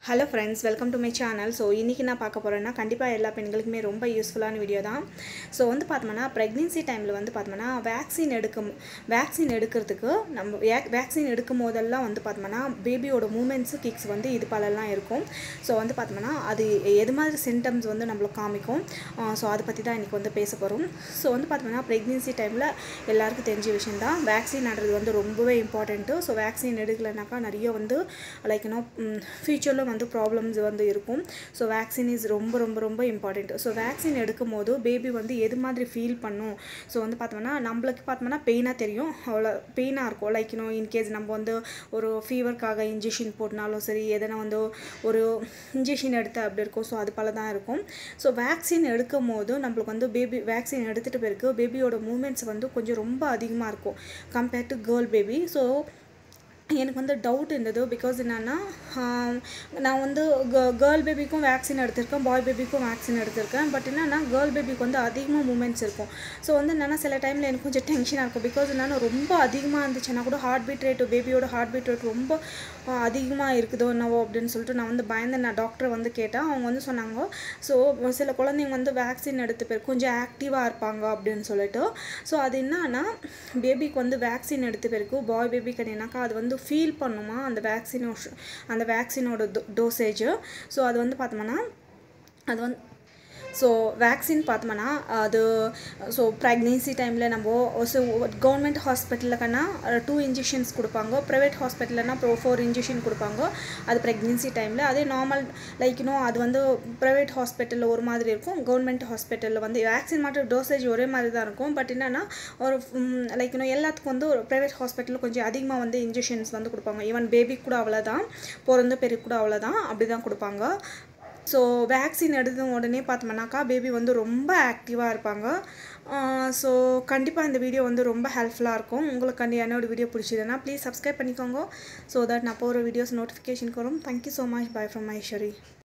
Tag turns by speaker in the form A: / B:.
A: hello friends welcome to my channel so இன்றைக்கி நான் பார்க்க போகிறேன்னா கண்டிப்பாக எல்லா பெண்களுக்குமே ரொம்ப யூஸ்ஃபுல்லான வீடியோ தான் ஸோ வந்து பார்த்தோம்னா ப்ரெக்னென்சி டைமில் வந்து பார்த்தோம்னா வேக்சின் எடுக்கும் வேக்சின் எடுக்கிறதுக்கு நம்ம வேக் வேக்சின் எடுக்கும் போதெல்லாம் வந்து பார்த்தோம்னா பேபியோட மூமெண்ட்ஸு கிக்ஸ் வந்து இது பலெல்லாம் இருக்கும் ஸோ வந்து பார்த்தோம்னா அது எது மாதிரி சிம்டம்ஸ் வந்து நம்மளுக்கு காமிக்கும் ஸோ அதை பற்றி தான் இன்றைக்கி வந்து பேச போகிறோம் ஸோ வந்து பார்த்தோம்னா ப்ரெக்னென்சி டைமில் எல்லாருக்கும் தெரிஞ்ச விஷயம் தான் வேக்சின் நடுறது வந்து ரொம்பவே இம்பார்ட்டண்ட்டு ஸோ வேக்சின் எடுக்கலைனாக்கா நிறைய வந்து லைக் இன்னும் ஃப்யூச்சரில் வந்து ப்ராப்ளம்ஸ் வந்து இருக்கும் ஸோ வேக்சின் இஸ் ரொம்ப ரொம்ப ரொம்ப இம்பார்ட்டண்ட் ஸோ வேக்சின் எடுக்கும் போது பேபி வந்து எது மாதிரி ஃபீல் பண்ணும் ஸோ வந்து பார்த்தோம்னா நம்மளுக்கு பார்த்தோம்னா பெயினாக தெரியும் அவ்வளோ பெயினாக இருக்கும் லைக் இன்னும் இன்கேஸ் நம்ம வந்து ஒரு ஃபீவருக்காக இன்ஜெக்ஷன் போட்டினாலும் சரி எதனா வந்து ஒரு இன்ஜெக்ஷன் எடுத்து அப்படி இருக்கும் ஸோ அது பல தான் இருக்கும் ஸோ வேக்சின் எடுக்கும் போது நம்மளுக்கு வந்து பேபி வேக்சின் எடுத்துகிட்டு பிறகு பேபியோட மூமெண்ட்ஸ் வந்து கொஞ்சம் ரொம்ப அதிகமாக இருக்கும் compared to girl baby so எனக்கு வந்து டவுட் இருந்தது பிகாஸ் என்னென்னா நான் வந்து கேர்ள் பேபிக்கும் வேக்சின் எடுத்திருக்கேன் பாய் பேபிக்கும் வேக்சின் எடுத்திருக்கேன் பட் என்னென்னா கேர்ள் பேபிக்கு வந்து அதிகமாக மூமெண்ட்ஸ் இருக்கும் ஸோ வந்து என்னென்னா சில டைமில் எனக்கு கொஞ்சம் டென்ஷனாக இருக்கும் பிகாஸ் என்னென்னா ரொம்ப அதிகமாக இருந்துச்சுன்னா கூட ஹார்ட் பீட் ரேட்டு பேபியோட ஹார்ட் பீட் ரேட் ரொம்ப அதிகமாக இருக்குதோ என்னவோ அப்படின்னு சொல்லிட்டு நான் வந்து பயந்து நான் டாக்டரை வந்து கேட்டேன் அவங்க வந்து சொன்னாங்க ஸோ சில குழந்தைங்க வந்து வேக்சின் எடுத்த பேர் கொஞ்சம் ஆக்டிவாக இருப்பாங்க அப்படின்னு சொல்லிட்டு ஸோ அது என்னன்னா பேபிக்கு வந்து வேக்சின் எடுத்த பிறகு பாய் பேபிக்கு என்னன்னாக்கா அது வந்து ஃபீல் பண்ணுமா அந்த வேக்சினோ அந்த வேக்சினோட டோசேஜு ஸோ அது வந்து பார்த்தோம்னா அது வந்து ஸோ வேக்சின் பார்த்தோம்னா அது ஸோ ப்ரெக்னென்சி டைமில் நம்ம ஸோ கவர்மெண்ட் ஹாஸ்பிட்டலுக்குன்னா டூ இன்ஜெக்ஷன்ஸ் கொடுப்பாங்க ப்ரைவேட் ஹாஸ்பிட்டல்னா ப்ரோ ஃபோர் இன்ஜெக்ஷன் கொடுப்பாங்க அது ப்ரெக்னென்சி டைமில் அதே நார்மல் லைக் இன்னும் அது வந்து ப்ரைவேட் ஹாஸ்பிட்டலில் ஒரு மாதிரி இருக்கும் கவர்மெண்ட் ஹாஸ்பிட்டலில் வந்து வேக்சின் மட்டும் டோசேஜ் ஒரே மாதிரி தான் இருக்கும் பட் என்னென்னா ஒரு லைக் இன்னும் எல்லாத்துக்கும் வந்து ஒரு ப்ரைவேட் ஹாஸ்பிட்டலில் கொஞ்சம் அதிகமாக வந்து இன்ஜெக்ஷன்ஸ் வந்து கொடுப்பாங்க ஈவன் பேபிக்கு கூட அவ்வளோதான் பிறந்த பேருக்கு கூட அவ்வளோதான் அப்படி தான் கொடுப்பாங்க ஸோ வேக்சின் எடுத்த உடனே பார்த்தோம்னாக்கா பேபி வந்து ரொம்ப ஆக்டிவாக இருப்பாங்க ஸோ கண்டிப்பாக இந்த வீடியோ வந்து ரொம்ப ஹெல்ப்ஃபுல்லாக இருக்கும் உங்களுக்கு கண்டி என்னோட வீடியோ பிடிச்சதுன்னா ப்ளீஸ் சப்ஸ்கிரைப் பண்ணிக்கோங்க ஸோ தட் நான் போகிற வீடியோஸ் நோட்டிஃபிகேஷனுக்கு வரும் thank you so much bye from மைஸ்வரி